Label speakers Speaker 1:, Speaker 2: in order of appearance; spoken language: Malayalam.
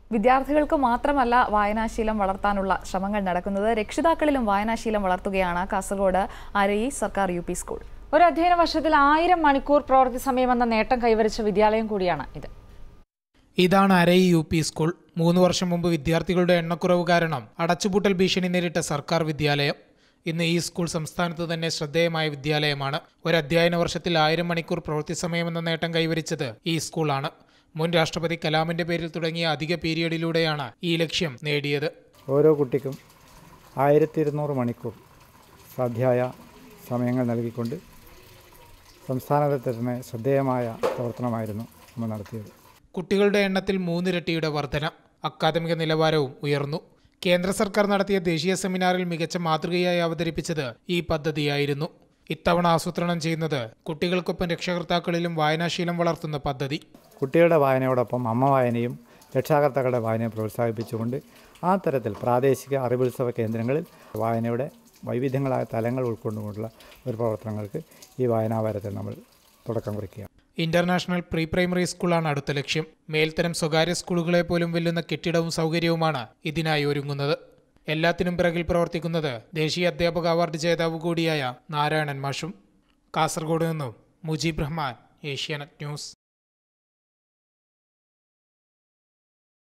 Speaker 1: വിദ്യാർത്ഥികൾക്ക് മാത്രമല്ല വായനാശീലം വളർത്താനുള്ള ശ്രമങ്ങൾ നടക്കുന്നത് രക്ഷിതാക്കളിലും വായനാശീലം വളർത്തുകയാണ് കാസർഗോഡ് അരയി സർക്കാർ യു സ്കൂൾ
Speaker 2: ഒരു അധ്യയന വർഷത്തിൽ ആയിരം മണിക്കൂർ പ്രവൃത്തി സമയമെന്ന നേട്ടം കൈവരിച്ച വിദ്യാലയം കൂടിയാണ് ഇത്
Speaker 3: ഇതാണ് അരയി യു പി സ്കൂൾ മൂന്ന് വർഷം മുമ്പ് വിദ്യാർത്ഥികളുടെ എണ്ണക്കുറവ് കാരണം അടച്ചുപൂട്ടൽ ഭീഷണി നേരിട്ട സർക്കാർ വിദ്യാലയം ഇന്ന് ഈ സ്കൂൾ സംസ്ഥാനത്ത് തന്നെ ശ്രദ്ധേയമായ വിദ്യാലയമാണ് ഒരു അധ്യയന വർഷത്തിൽ ആയിരം മണിക്കൂർ പ്രവൃത്തി സമയമെന്ന നേട്ടം കൈവരിച്ചത് ഈ സ്കൂളാണ് മുൻ രാഷ്ട്രപതി കലാമിന്റെ പേരിൽ തുടങ്ങിയ അധിക പീരിയഡിലൂടെയാണ് ഈ ലക്ഷ്യം നേടിയത്
Speaker 4: ഓരോ കുട്ടിക്കും ആയിരത്തി ഇരുന്നൂറ് മണിക്കൂർ സാധ്യമായ സമയങ്ങൾ നൽകിക്കൊണ്ട് സംസ്ഥാനത്തെ തന്നെ ശ്രദ്ധേയമായ പ്രവർത്തനമായിരുന്നു നമ്മൾ നടത്തിയത്
Speaker 3: കുട്ടികളുടെ എണ്ണത്തിൽ മൂന്നിരട്ടിയുടെ വർധന അക്കാദമിക നിലവാരവും ഉയർന്നു കേന്ദ്ര സർക്കാർ നടത്തിയ ദേശീയ സെമിനാറിൽ മികച്ച മാതൃകയായി അവതരിപ്പിച്ചത് ഈ പദ്ധതിയായിരുന്നു ഇത്തവണ ആസൂത്രണം ചെയ്യുന്നത് കുട്ടികൾക്കൊപ്പം രക്ഷകർത്താക്കളിലും വായനാശീലം വളർത്തുന്ന പദ്ധതി
Speaker 4: കുട്ടികളുടെ വായനയോടൊപ്പം അമ്മ വായനയും രക്ഷാകർത്താക്കളുടെ വായനയും പ്രോത്സാഹിപ്പിച്ചുകൊണ്ട് ആ തരത്തിൽ പ്രാദേശിക അറിവുത്സവ കേന്ദ്രങ്ങളിൽ വായനയുടെ വൈവിധ്യങ്ങളായ തലങ്ങൾ ഉൾക്കൊണ്ടുകൊണ്ടുള്ള ഒരു പ്രവർത്തനങ്ങൾക്ക് ഈ വായനാവാരത്തിൽ നമ്മൾ തുടക്കം കുറിക്കുക
Speaker 3: ഇന്റർനാഷണൽ പ്രീ പ്രൈമറി സ്കൂളാണ് അടുത്ത ലക്ഷ്യം മേൽത്തരം സ്വകാര്യ സ്കൂളുകളെ പോലും വെല്ലുന്ന കെട്ടിടവും സൗകര്യവുമാണ് ഇതിനായി ഒരുങ്ങുന്നത് എല്ലാത്തിനും പിറകിൽ പ്രവർത്തിക്കുന്നത് ദേശീയ അധ്യാപക അവാർഡ് ജേതാവ് കൂടിയായ നാരായണൻ മാഷും കാസർഗോഡ് നിന്നും മുജീബ് റഹ്മാൻ ഏഷ്യാനെറ്റ് ന്യൂസ്